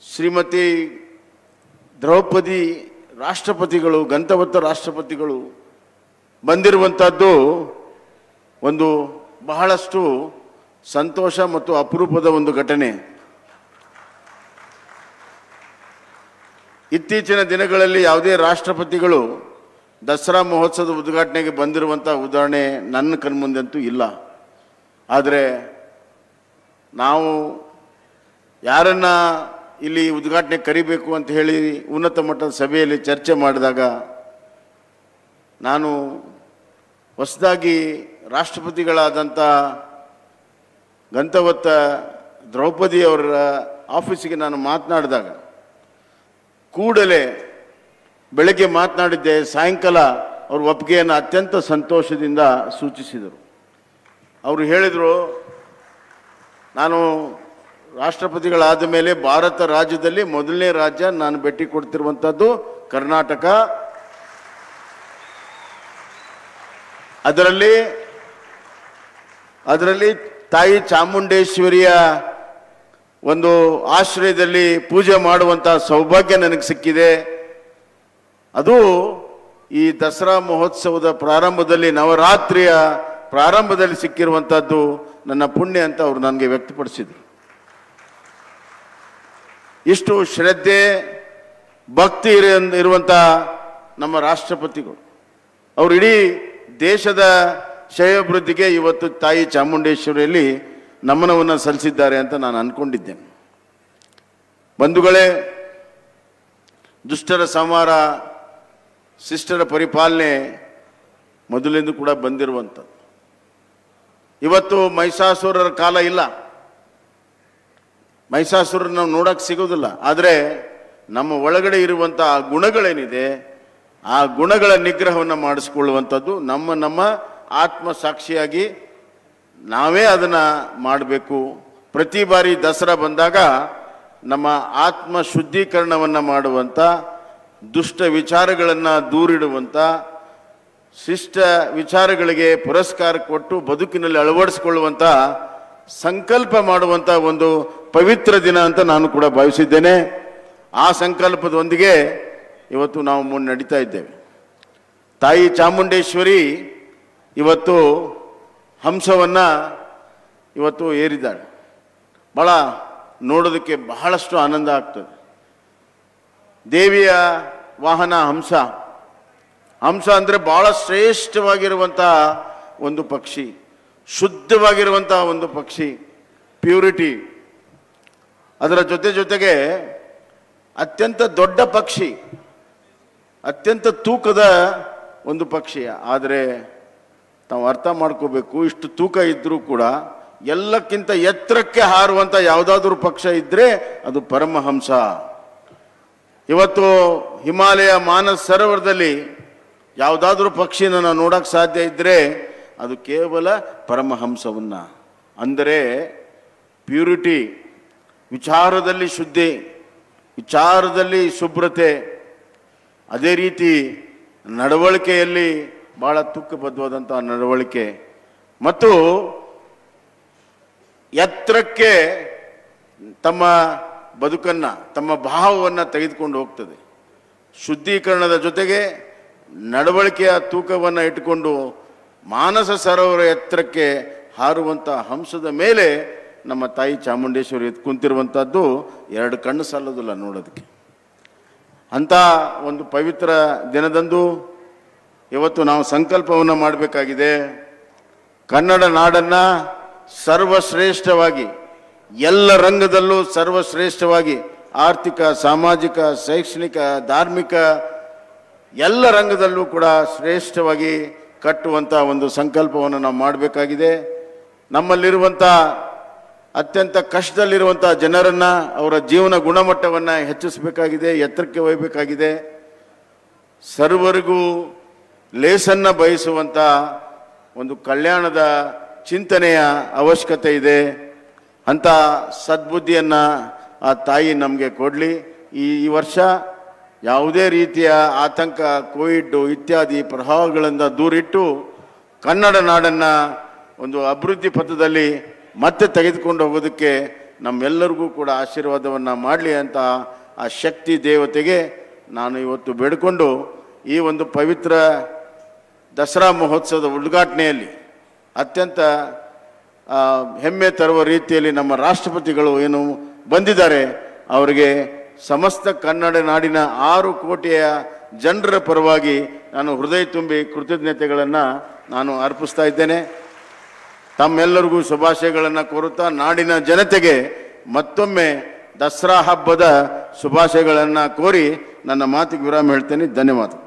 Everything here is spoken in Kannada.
ಶ್ರೀಮತಿ ದ್ರೌಪದಿ ರಾಷ್ಟ್ರಪತಿಗಳು ಗಂತವತ್ತ ರಾಷ್ಟ್ರಪತಿಗಳು ಬಂದಿರುವಂಥದ್ದು ಒಂದು ಬಹಳಷ್ಟು ಸಂತೋಷ ಮತ್ತು ಅಪರೂಪದ ಒಂದು ಘಟನೆ ಇತ್ತೀಚಿನ ದಿನಗಳಲ್ಲಿ ಯಾವುದೇ ರಾಷ್ಟ್ರಪತಿಗಳು ದಸರಾ ಮಹೋತ್ಸವದ ಉದ್ಘಾಟನೆಗೆ ಬಂದಿರುವಂಥ ಉದಾಹರಣೆ ನನ್ನ ಕಣ್ಮುಂದಂತೂ ಇಲ್ಲ ಆದರೆ ನಾವು ಯಾರನ್ನ ಇಲ್ಲಿ ಉದ್ಘಾಟನೆ ಕರಿಬೇಕು ಅಂತ ಹೇಳಿ ಉನ್ನತ ಮಟ್ಟದ ಸಭೆಯಲ್ಲಿ ಚರ್ಚೆ ಮಾಡಿದಾಗ ನಾನು ಹೊಸದಾಗಿ ರಾಷ್ಟ್ರಪತಿಗಳಾದಂಥ ಗಂತವತ್ತ ದ್ರೌಪದಿ ಅವರ ಆಫೀಸಿಗೆ ನಾನು ಮಾತನಾಡಿದಾಗ ಕೂಡಲೇ ಬೆಳಗ್ಗೆ ಮಾತನಾಡಿದ್ದೆ ಸಾಯಂಕಾಲ ಅವ್ರ ಒಪ್ಪಿಗೆಯನ್ನು ಅತ್ಯಂತ ಸಂತೋಷದಿಂದ ಸೂಚಿಸಿದರು ಅವರು ಹೇಳಿದರು ನಾನು ರಾಷ್ಟ್ರಪತಿಗಳಾದ ಮೇಲೆ ಭಾರತ ರಾಜ್ಯದಲ್ಲಿ ಮೊದಲನೇ ರಾಜ್ಯ ನಾನು ಭೇಟಿ ಕೊಡ್ತಿರುವಂಥದ್ದು ಕರ್ನಾಟಕ ಅದರಲ್ಲಿ ಅದರಲ್ಲಿ ತಾಯಿ ಚಾಮುಂಡೇಶ್ವರಿಯ ಒಂದು ಆಶ್ರಯದಲ್ಲಿ ಪೂಜೆ ಮಾಡುವಂಥ ಸೌಭಾಗ್ಯ ನನಗೆ ಸಿಕ್ಕಿದೆ ಅದು ಈ ದಸರಾ ಮಹೋತ್ಸವದ ಪ್ರಾರಂಭದಲ್ಲಿ ನವರಾತ್ರಿಯ ಪ್ರಾರಂಭದಲ್ಲಿ ಸಿಕ್ಕಿರುವಂಥದ್ದು ನನ್ನ ಪುಣ್ಯ ಅಂತ ಅವರು ನನಗೆ ವ್ಯಕ್ತಪಡಿಸಿದರು ಇಷ್ಟು ಶ್ರದ್ಧೆ ಭಕ್ತಿ ಇರ- ಇರುವಂಥ ನಮ್ಮ ರಾಷ್ಟ್ರಪತಿಗಳು ಅವರು ಇಡೀ ದೇಶದ ಶ್ರೇಯೋಭಿವೃದ್ಧಿಗೆ ಇವತ್ತು ತಾಯಿ ಚಾಮುಂಡೇಶ್ವರಿಯಲ್ಲಿ ನಮನವನ್ನು ಸಲ್ಲಿಸಿದ್ದಾರೆ ಅಂತ ನಾನು ಅಂದ್ಕೊಂಡಿದ್ದೇನೆ ಬಂಧುಗಳೇ ದುಷ್ಟರ ಸಂಹಾರ ಶಿಷ್ಟರ ಪರಿಪಾಲನೆ ಮೊದಲಿಂದ ಕೂಡ ಬಂದಿರುವಂಥದ್ದು ಇವತ್ತು ಮಹಿಷಾಸುರರ ಕಾಲ ಇಲ್ಲ ಮಹಿಷಾಸುರ ನಾವು ನೋಡಕ್ಕೆ ಸಿಗೋದಿಲ್ಲ ಆದರೆ ನಮ್ಮ ಒಳಗಡೆ ಇರುವಂಥ ಆ ಗುಣಗಳೇನಿದೆ ಆ ಗುಣಗಳ ನಿಗ್ರಹವನ್ನು ಮಾಡಿಸ್ಕೊಳ್ಳುವಂಥದ್ದು ನಮ್ಮ ನಮ್ಮ ಆತ್ಮ ಸಾಕ್ಷಿಯಾಗಿ ನಾವೇ ಅದನ್ನು ಮಾಡಬೇಕು ಪ್ರತಿ ಬಾರಿ ದಸರಾ ಬಂದಾಗ ನಮ್ಮ ಆತ್ಮ ಶುದ್ಧೀಕರಣವನ್ನು ಮಾಡುವಂಥ ದುಷ್ಟ ವಿಚಾರಗಳನ್ನು ದೂರಿಡುವಂಥ ಶಿಷ್ಟ ವಿಚಾರಗಳಿಗೆ ಪುರಸ್ಕಾರ ಕೊಟ್ಟು ಬದುಕಿನಲ್ಲಿ ಅಳವಡಿಸಿಕೊಳ್ಳುವಂಥ ಸಂಕಲ್ಪ ಮಾಡುವಂಥ ಒಂದು ಪವಿತ್ರ ದಿನ ಅಂತ ನಾನು ಕೂಡ ಭಾವಿಸಿದ್ದೇನೆ ಆ ಸಂಕಲ್ಪದೊಂದಿಗೆ ಇವತ್ತು ನಾವು ಮುನ್ನಡೀತಾ ಇದ್ದೇವೆ ತಾಯಿ ಚಾಮುಂಡೇಶ್ವರಿ ಇವತ್ತು ಹಂಸವನ್ನು ಇವತ್ತು ಏರಿದ್ದಾಳೆ ಭಾಳ ನೋಡೋದಕ್ಕೆ ಬಹಳಷ್ಟು ಆನಂದ ಆಗ್ತದೆ ದೇವಿಯ ವಾಹನ ಹಂಸ ಹಂಸ ಅಂದರೆ ಬಹಳ ಶ್ರೇಷ್ಠವಾಗಿರುವಂಥ ಒಂದು ಪಕ್ಷಿ ಶುದ್ಧವಾಗಿರುವಂಥ ಒಂದು ಪಕ್ಷಿ ಪ್ಯೂರಿಟಿ ಅದರ ಜೊತೆ ಜೊತೆಗೆ ಅತ್ಯಂತ ದೊಡ್ಡ ಪಕ್ಷಿ ಅತ್ಯಂತ ತೂಕದ ಒಂದು ಪಕ್ಷಿ ಆದರೆ ನಾವು ಅರ್ಥ ಮಾಡ್ಕೋಬೇಕು ಇಷ್ಟು ತೂಕ ಇದ್ದರೂ ಕೂಡ ಎಲ್ಲಕ್ಕಿಂತ ಎತ್ತರಕ್ಕೆ ಹಾರುವಂಥ ಯಾವುದಾದ್ರೂ ಪಕ್ಷ ಇದ್ದರೆ ಅದು ಪರಮಹಂಸ ಇವತ್ತು ಹಿಮಾಲಯ ಮಾನಸ ಸರೋವರದಲ್ಲಿ ಯಾವುದಾದ್ರೂ ಪಕ್ಷಿನ ನಾವು ನೋಡಕ್ಕೆ ಸಾಧ್ಯ ಇದ್ದರೆ ಅದು ಕೇವಲ ಪರಮಹಂಸವನ್ನು ಅಂದರೆ ಪ್ಯೂರಿಟಿ ವಿಚಾರದಲ್ಲಿ ಶುದ್ಧಿ ವಿಚಾರದಲ್ಲಿ ಶುಭ್ರತೆ ಅದೇ ರೀತಿ ನಡವಳಿಕೆಯಲ್ಲಿ ಭಾಳ ತೂಕಬದ್ಧವಾದಂಥ ನಡವಳಿಕೆ ಮತ್ತು ಎತ್ತರಕ್ಕೆ ತಮ್ಮ ಬದುಕನ್ನು ತಮ್ಮ ಭಾವವನ್ನು ತೆಗೆದುಕೊಂಡು ಹೋಗ್ತದೆ ಶುದ್ಧೀಕರಣದ ಜೊತೆಗೆ ನಡವಳಿಕೆಯ ತೂಕವನ್ನು ಇಟ್ಟುಕೊಂಡು ಮಾನಸ ಸರೋವರ ಎತ್ತರಕ್ಕೆ ಹಾರುವಂಥ ಹಂಸದ ಮೇಲೆ ನಮ್ಮ ತಾಯಿ ಚಾಮುಂಡೇಶ್ವರಿ ಎದ್ದು ಕುಂತಿರುವಂಥದ್ದು ಎರಡು ಕಣ್ಣು ಸಾಲೋದಿಲ್ಲ ನೋಡೋದಕ್ಕೆ ಅಂಥ ಒಂದು ಪವಿತ್ರ ದಿನದಂದು ಇವತ್ತು ನಾವು ಸಂಕಲ್ಪವನ್ನು ಮಾಡಬೇಕಾಗಿದೆ ಕನ್ನಡ ನಾಡನ್ನು ಸರ್ವಶ್ರೇಷ್ಠವಾಗಿ ಎಲ್ಲ ರಂಗದಲ್ಲೂ ಸರ್ವಶ್ರೇಷ್ಠವಾಗಿ ಆರ್ಥಿಕ ಸಾಮಾಜಿಕ ಶೈಕ್ಷಣಿಕ ಧಾರ್ಮಿಕ ಎಲ್ಲ ರಂಗದಲ್ಲೂ ಕೂಡ ಶ್ರೇಷ್ಠವಾಗಿ ಕಟ್ಟುವಂಥ ಒಂದು ಸಂಕಲ್ಪವನ್ನು ನಾವು ಮಾಡಬೇಕಾಗಿದೆ ನಮ್ಮಲ್ಲಿರುವಂಥ ಅತ್ಯಂತ ಕಷ್ಟದಲ್ಲಿರುವಂಥ ಜನರನ್ನು ಅವರ ಜೀವನ ಗುಣಮಟ್ಟವನ್ನು ಹೆಚ್ಚಿಸಬೇಕಾಗಿದೆ ಎತ್ತರಕ್ಕೆ ಒಯ್ಯಬೇಕಾಗಿದೆ ಸರ್ವರಿಗೂ ಲೇಸನ್ನು ಬಯಸುವಂಥ ಒಂದು ಕಲ್ಯಾಣದ ಚಿಂತನೆಯ ಅವಶ್ಯಕತೆ ಇದೆ ಅಂಥ ಸದ್ಬುದ್ಧಿಯನ್ನು ಆ ತಾಯಿ ನಮಗೆ ಕೊಡಲಿ ಈ ಈ ವರ್ಷ ಯಾವುದೇ ರೀತಿಯ ಆತಂಕ ಕೋವಿಡ್ ಇತ್ಯಾದಿ ಪ್ರಭಾವಗಳಿಂದ ದೂರಿಟ್ಟು ಕನ್ನಡ ನಾಡನ್ನು ಒಂದು ಅಭಿವೃದ್ಧಿ ಪಥದಲ್ಲಿ ಮತ್ತೆ ತೆಗೆದುಕೊಂಡು ಹೋಗೋದಕ್ಕೆ ನಮ್ಮೆಲ್ಲರಿಗೂ ಕೂಡ ಆಶೀರ್ವಾದವನ್ನು ಮಾಡಲಿ ಅಂತ ಆ ಶಕ್ತಿ ದೇವತೆಗೆ ನಾನು ಇವತ್ತು ಬೇಡಿಕೊಂಡು ಈ ಒಂದು ಪವಿತ್ರ ದಸರಾ ಮಹೋತ್ಸವದ ಉದ್ಘಾಟನೆಯಲ್ಲಿ ಅತ್ಯಂತ ಆ, ಹೆಮ್ಮೆ ತರುವ ರೀತಿಯಲ್ಲಿ ನಮ್ಮ ರಾಷ್ಟ್ರಪತಿಗಳು ಏನು ಬಂದಿದ್ದಾರೆ ಅವರಿಗೆ ಸಮಸ್ತ ಕನ್ನಡ ನಾಡಿನ ಆರು ಕೋಟಿಯ ಜನರ ಪರವಾಗಿ ನಾನು ಹೃದಯ ತುಂಬಿ ಕೃತಜ್ಞತೆಗಳನ್ನು ನಾನು ಅರ್ಪಿಸ್ತಾ ಇದ್ದೇನೆ ತಮ್ಮೆಲ್ಲರಿಗೂ ಶುಭಾಶಯಗಳನ್ನು ಕೋರುತ್ತಾ ನಾಡಿನ ಜನತೆಗೆ ಮತ್ತೊಮ್ಮೆ ದಸರಾ ಹಬ್ಬದ ಶುಭಾಶಯಗಳನ್ನು ಕೋರಿ ನನ್ನ ಮಾತಿಗೆ ವಿರಾಮ ಹೇಳ್ತೇನೆ ಧನ್ಯವಾದ